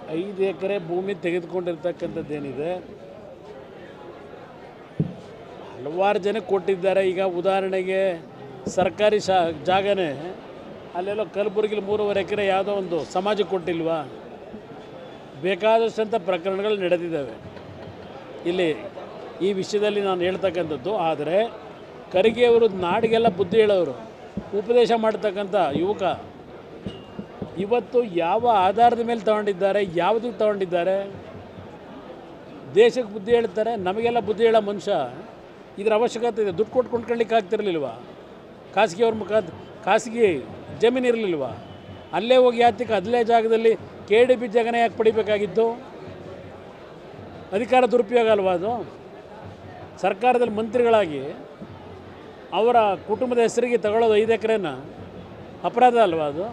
ಐದು ಎಕರೆ ಭೂಮಿ ತೆಗೆದುಕೊಂಡಿರ್ತಕ್ಕಂಥದ್ದೇನಿದೆ ಹಲವಾರು ಜನಕ್ಕೆ ಕೊಟ್ಟಿದ್ದಾರೆ ಈಗ ಉದಾಹರಣೆಗೆ ಸರ್ಕಾರಿ ಶಾ ಜಾಗನೇ ಅಲ್ಲೆಲ್ಲೋ ಕಲಬುರಗಿಲಿ ಮೂರುವರೆ ಎಕರೆ ಯಾವುದೋ ಒಂದು ಸಮಾಜಕ್ಕೆ ಕೊಟ್ಟಿಲ್ವಾ ಬೇಕಾದಷ್ಟಂಥ ಪ್ರಕರಣಗಳು ನಡೆದಿದ್ದಾವೆ ಇಲ್ಲಿ ಈ ವಿಷಯದಲ್ಲಿ ನಾನು ಹೇಳ್ತಕ್ಕಂಥದ್ದು ಆದರೆ ಖರ್ಗೆ ಅವರು ನಾಡಿಗೆಲ್ಲ ಬುದ್ಧಿ ಹೇಳೋರು ಉಪದೇಶ ಮಾಡ್ತಕ್ಕಂಥ ಯುವಕ ಇವತ್ತು ಯಾವ ಆಧಾರದ ಮೇಲೆ ತಗೊಂಡಿದ್ದಾರೆ ಯಾವುದಕ್ಕೆ ತಗೊಂಡಿದ್ದಾರೆ ದೇಶಕ್ಕೆ ಬುದ್ಧಿ ಹೇಳ್ತಾರೆ ನಮಗೆಲ್ಲ ಬುದ್ಧಿ ಹೇಳೋ ಮನುಷ್ಯ ಇದರ ಅವಶ್ಯಕತೆ ಇದೆ ದುಡ್ಡು ಕೊಟ್ಟು ಕೊಂಡ್ಕೊಳ್ಳಿಕ್ಕೆ ಆಗ್ತಿರ್ಲಿಲ್ವಾ ಖಾಸಗಿ ಅವ್ರ ಮುಖಾಂತರ ಖಾಸಗಿ ಜಮೀನು ಇರಲಿಲ್ವಾ ಅಲ್ಲೇ ಹೋಗಿ ಯಾತಕ್ಕೆ ಅಲ್ಲೇ ಜಾಗದಲ್ಲಿ ಕೆ ಡಿ ಬಿ ಜಾಗನೇ ಯಾಕೆ ಪಡಿಬೇಕಾಗಿತ್ತು ಅಧಿಕಾರ ದುರುಪಯೋಗ ಅಲ್ವಾ ಅದು ಸರ್ಕಾರದಲ್ಲಿ ಮಂತ್ರಿಗಳಾಗಿ ಅವರ ಕುಟುಂಬದ ಹೆಸರಿಗೆ ತಗೊಳ್ಳೋದು ಐದು ಎಕರೆನ ಅಪರಾಧ ಅಲ್ವಾ ಅದು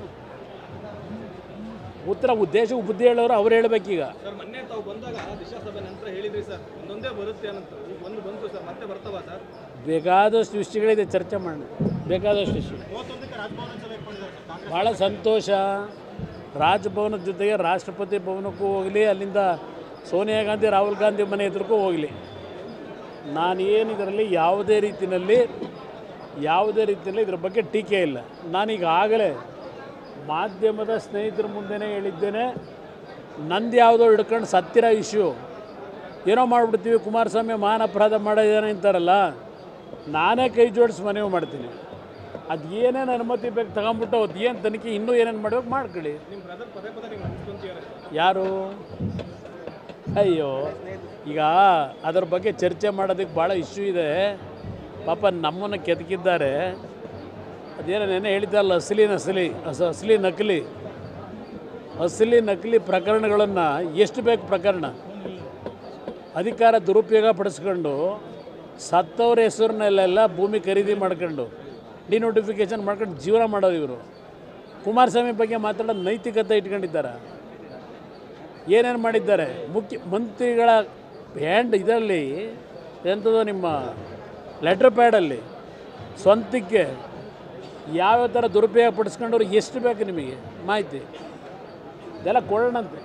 ಉತ್ತರ ದೇಶಕ್ಕೆ ಬುದ್ಧಿ ಹೇಳೋರು ಅವ್ರು ಹೇಳ್ಬೇಕೀಗ ಸರ್ ಮೊನ್ನೆ ತಾವು ಬಂದಾಗ ದಿಶಾ ಸಭೆ ನಂತರ ಹೇಳಿದ್ರಿ ಸರ್ ಒಂದೊಂದೇ ಬರುತ್ತೆ ಅನ್ನಂತ ಈಗ ಒಂದು ಬಂತು ಸರ್ ಮತ್ತೆ ಬರ್ತಾವ ಸರ್ ಬೇಕಾದಷ್ಟು ವಿಷಯಗಳಿದೆ ಚರ್ಚೆ ಮಾಡೋಣ ಬೇಕಾದಷ್ಟು ವಿಷಯ ಮೂವತ್ತೊಂದಕ್ಕೆ ರಾಜಭವನ ಸಭೆ ಇಟ್ಕೊಂಡಿದ್ದಾರೆ ಸರ್ ಕಾಂಗ್ರೆಸ್ ಭಾಳ ಸಂತೋಷ ರಾಜಭವನದ ಜೊತೆಗೆ ರಾಷ್ಟ್ರಪತಿ ಭವನಕ್ಕೂ ಹೋಗಲಿ ಅಲ್ಲಿಂದ ಸೋನಿಯಾ ಗಾಂಧಿ ರಾಹುಲ್ ಗಾಂಧಿ ಮನೆ ಎದುರಿಗೂ ಹೋಗಲಿ ನಾನೇನು ಇದರಲ್ಲಿ ಯಾವುದೇ ರೀತಿಯಲ್ಲಿ ಯಾವುದೇ ರೀತಿಯಲ್ಲಿ ಇದ್ರ ಬಗ್ಗೆ ಟೀಕೆ ಇಲ್ಲ ನಾನೀಗ ಆಗಲೇ ಮಾಧ್ಯಮದ ಸ್ನೇಹಿತರ ಮುಂದೆನೇ ಹೇಳಿದ್ದೇನೆ ನಂದು ಯಾವುದೋ ಹಿಡ್ಕೊಂಡು ಸತ್ತಿರೋ ಇಶ್ಯೂ ಏನೋ ಮಾಡಿಬಿಡ್ತೀವಿ ಕುಮಾರಸ್ವಾಮಿ ಮಹಾನ್ ಅಪರಾಧ ಮಾಡಿದ್ದಾನೆ ಅಂತಾರಲ್ಲ ನಾನೇ ಕೈ ಜೋಡಿಸಿ ಮನವಿ ಮಾಡ್ತೀನಿ ಅದು ಏನೇನು ಅನುಮತಿ ಬೇಕು ತಗೊಂಬಿಟ್ಟು ಅದು ಏನು ತನಿಖೆ ಇನ್ನೂ ಏನೇನು ಮಾಡ್ಬೇಕು ಮಾಡ್ಕೊಳ್ಳಿ ನಿಮ್ಮ ಬ್ರದರ್ ಪದೇ ಪದೇ ನೀವು ಅನ್ಸ್ಕೊಂತೀರ ಯಾರು ಅಯ್ಯೋ ಈಗ ಅದ್ರ ಬಗ್ಗೆ ಚರ್ಚೆ ಮಾಡೋದಕ್ಕೆ ಭಾಳ ಇಶ್ಯೂ ಇದೆ ಪಾಪ ನಮ್ಮನ್ನು ಕೆದಕಿದ್ದಾರೆ ಅದೇನೋ ನೆನೆ ಹೇಳಿದ್ದಲ್ಲ ಅಸಲಿ ನಸಲಿ ಅಸ ಅಸಲಿ ನಕಲಿ ಅಸಲಿ ನಕಲಿ ಪ್ರಕರಣಗಳನ್ನು ಎಷ್ಟು ಬೇಕು ಪ್ರಕರಣ ಅಧಿಕಾರ ದುರುಪಯೋಗ ಪಡಿಸ್ಕೊಂಡು ಸತ್ತವ್ರ ಹೆಸರಿನಲ್ಲೆಲ್ಲ ಭೂಮಿ ಖರೀದಿ ಮಾಡ್ಕೊಂಡು ಡಿನೋಟಿಫಿಕೇಷನ್ ಮಾಡ್ಕೊಂಡು ಜೀವನ ಮಾಡೋದು ಇವರು ಕುಮಾರಸ್ವಾಮಿ ಬಗ್ಗೆ ಮಾತಾಡೋದು ನೈತಿಕತೆ ಇಟ್ಕೊಂಡಿದ್ದಾರೆ ಏನೇನು ಮಾಡಿದ್ದಾರೆ ಮುಖ್ಯ ಮಂತ್ರಿಗಳ ಹ್ಯಾಂಡ್ ಇದರಲ್ಲಿ ಎಂಥದ್ದು ನಿಮ್ಮ ಲೆಟ್ರ್ ಪ್ಯಾಡಲ್ಲಿ ಸ್ವಂತಕ್ಕೆ ಯಾವ್ಯಾವ ಥರ ದುರುಪಯೋಗ ಪಡಿಸ್ಕೊಂಡವ್ರು ಎಷ್ಟು ಬೇಕು ನಿಮಗೆ ಮಾಹಿತಿ ಇದೆಲ್ಲ ಕೊಡೋಣಂತೆ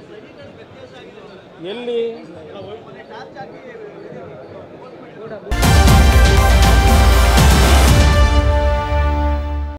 ಎಲ್ಲಿ